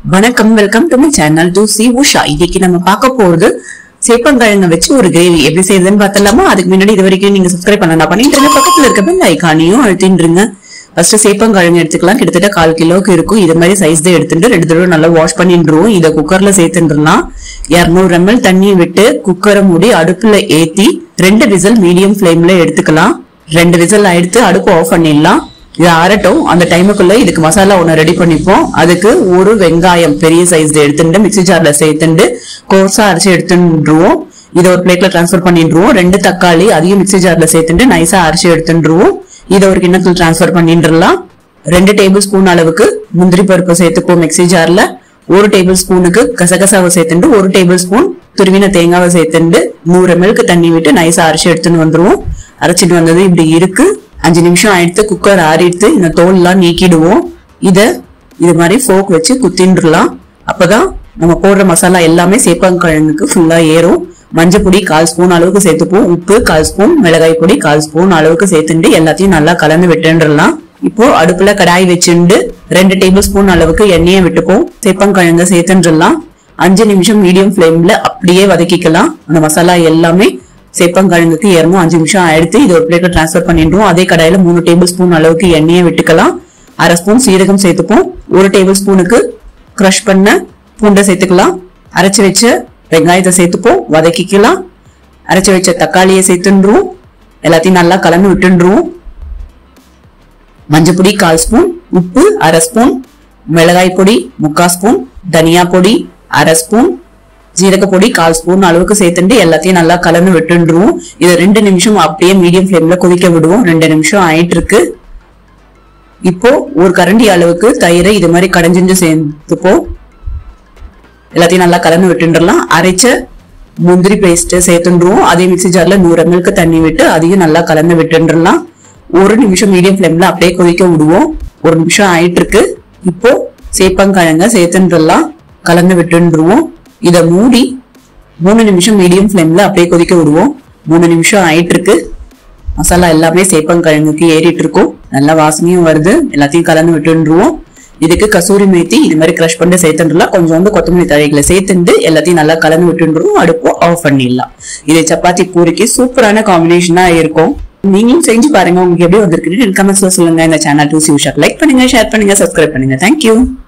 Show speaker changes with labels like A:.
A: வணக்கம் welcome to my channel C Usha இன்னைக்கு நம்ம பார்க்க போறது சேப்பங்கிழங்க வச்சு ஒரு கிரேவி எப்படி செய்யுதுன்னு பார்த்தலாமா அதுக்கு முன்னாடி இது வரைக்கும் நீங்க சப்ஸ்கிரைப் பண்ணலாம் பண்ணிட்டு இருங்க பக்கத்துல இருக்க பெல் ஐக்கானையும் அழுத்தின்றுங்க ஃபர்ஸ்ட் சேப்பங்கிழங்கு எடுத்துக்கலாம் கிட்டத்தட்ட கால் கிலோக்கு இருக்கும் இது மாதிரி சைஸ் தான் எடுத்துட்டு ரெண்டு தடவை நல்லா வாஷ் பண்ணிட்டுருவோம் இதை குக்கர்ல சேர்த்துட்டுலாம் இருநூறு எம்எல் தண்ணி விட்டு குக்கரை மூடி அடுப்புல ஏத்தி ரெண்டு விசில் மீடியம் ஃபிளேம்ல எடுத்துக்கலாம் ரெண்டு விசில் எடுத்து அடுப்பு ஆஃப் பண்ணிடலாம் இது ஆறட்டும் அந்த டைமுக்குள்ள இதுக்கு மசாலா ஒண்ணு ரெடி பண்ணிப்போம் அதுக்கு ஒரு வெங்காயம் பெரிய சைஸ்ல எடுத்துட்டு மிக்ஸி ஜார்ல சேர்த்துட்டு கோர்ஸா அரைச்சு எடுத்துருவோம் இதை ஒரு பிளேட்ல டிரான்ஸ்ஃபர் பண்ணிடுவோம் ரெண்டு தக்காளி அதையும் மிக்ஸி ஜார்ல சேர்த்துட்டு நைஸா அரைச்சு எடுத்துருவோம் இதை ஒரு கிண்ணத்துல டிரான்ஸ்ஃபர் பண்ணிடலாம் ரெண்டு டேபிள் ஸ்பூன் அளவுக்கு முந்திரி பருப்பு சேர்த்துப்போம் மிக்ஸி ஜார்ல ஒரு டேபிள் ஸ்பூனுக்கு கசகசாவை சேர்த்துட்டு ஒரு டேபிள் ஸ்பூன் துருவின தேங்காவை சேர்த்துட்டு நூறு எம்எல்க்கு தண்ணி விட்டு நைஸா அரைச்சு எடுத்துன்னு வந்துருவோம் அரைச்சிட்டு வந்தது இப்படி இருக்கு அஞ்சு நிமிஷம் ஆயிடுத்து குக்கர் ஆறிடுத்து இந்த தோல் எல்லாம் நீக்கிடுவோம் இத இது மாதிரி ஃபோக் வச்சு குத்தின்றுலாம் அப்பதான் நம்ம போடுற மசாலா எல்லாமே சேப்பங்கிழங்குக்கு ஃபுல்லா ஏறும் மஞ்சள் பொடி கால் ஸ்பூன் அளவுக்கு சேர்த்துப்போம் உப்பு கால் ஸ்பூன் மிளகாய் பொடி கால் ஸ்பூன் அளவுக்கு சேர்த்துட்டு எல்லாத்தையும் நல்லா கலந்து விட்டுன்றலாம் இப்போ அடுப்புல கடாய் வச்சுண்டு ரெண்டு டேபிள் ஸ்பூன் அளவுக்கு எண்ணெயை விட்டுப்போம் சேப்பங்கிழங்க சேர்த்துன்றலாம் அஞ்சு நிமிஷம் மீடியம் ஃப்ளேம்ல அப்படியே வதக்கிக்கலாம் அந்த மசாலா எல்லாமே சேப்பங்கிழங்குக்கு ஏறணும் அஞ்சு நிமிஷம் எடுத்து இது ஒரு பிளேட்ல டிரான்ஸ்ஃபர் பண்ணிடுவோம் அதே கடாயில மூணு டேபிள் ஸ்பூன் அளவுக்கு எண்ணெயை விட்டுக்கலாம் அரை ஸ்பூன் சீரகம் சேர்த்துப்போம் ஒரு டேபிள் ஸ்பூனுக்கு க்ரஷ் பண்ண பூண்டை சேர்த்துக்கலாம் அரைச்சு வச்ச வெங்காயத்தை சேர்த்துப்போம் வதக்கிக்கலாம் அரைச்சு வச்ச தக்காளியை சேர்த்துருவோம் எல்லாத்தையும் நல்லா கலந்து விட்டுருவோம் மஞ்சள் பொடி கால் ஸ்பூன் உப்பு அரை ஸ்பூன் மிளகாய் பொடி முக்கால் ஸ்பூன் தனியா பொடி அரை ஸ்பூன் ஜீரக பொடி கால் ஸ்பூன் அளவுக்கு சேர்த்துட்டு எல்லாத்தையும் நல்லா கலந்து விட்டுருவோம் இதை ரெண்டு நிமிஷம் அப்படியே மீடியம் ஃப்ளேம்ல கொதிக்க விடுவோம் ரெண்டு நிமிஷம் ஆயிட்டு இருக்கு இப்போ ஒரு கரண்டி அளவுக்கு தயிரை இது மாதிரி கடைஞ்சிஞ்சு சேர்த்துப்போம் எல்லாத்தையும் நல்லா கலந்து விட்டுடலாம் அரைச்ச முந்திரி பேஸ்ட் சேர்த்துருவோம் அதே மிக்ஸி ஜார்ல நூறு எம்எல்க்கு தண்ணி விட்டு அதையும் நல்லா கலந்து விட்டுடலாம் ஒரு நிமிஷம் மீடியம் ஃப்ளேம்ல அப்படியே கொதிக்க விடுவோம் ஒரு நிமிஷம் ஆயிட்டு இருக்கு இப்போ சேப்பங்கிழங்க சேர்த்துன்றலாம் கலந்து விட்டுருவோம் இத மூடி மூணு நிமிஷம் மீடியம் ஃப்ளேம்ல அப்படியே கொதிக்க விடுவோம் மூணு நிமிஷம் ஆயிட்டு இருக்கு மசாலா எல்லாமே சேப்பங்கிழங்குக்கு ஏறிட்டு இருக்கும் நல்ல வாசனையும் வருது எல்லாத்தையும் கலந்து விட்டுருவோம் இதுக்கு கசூரி மேத்தி இது மாதிரி கிரஷ் பண்ணி சேர்த்துலாம் கொஞ்சோண்டு கொத்தமல்லி தழைகளை சேர்த்துட்டு எல்லாத்தையும் நல்லா கலந்து விட்டுருவோம் அடுப்பு ஆஃப் பண்ணிடலாம் இது சப்பாத்தி பூரிக்கு சூப்பரான காம்பினேஷனா இருக்கும் நீங்களும் செஞ்சு பாருங்க உங்களுக்கு எப்படி வந்திருக்கு கமெண்ட்ஸ்ல சொல்லுங்க இந்த சேனல் டூ சி லைக் பண்ணுங்க ஷேர் பண்ணுங்க சப்ஸ்கிரைப் பண்ணுங்க தேங்க்யூ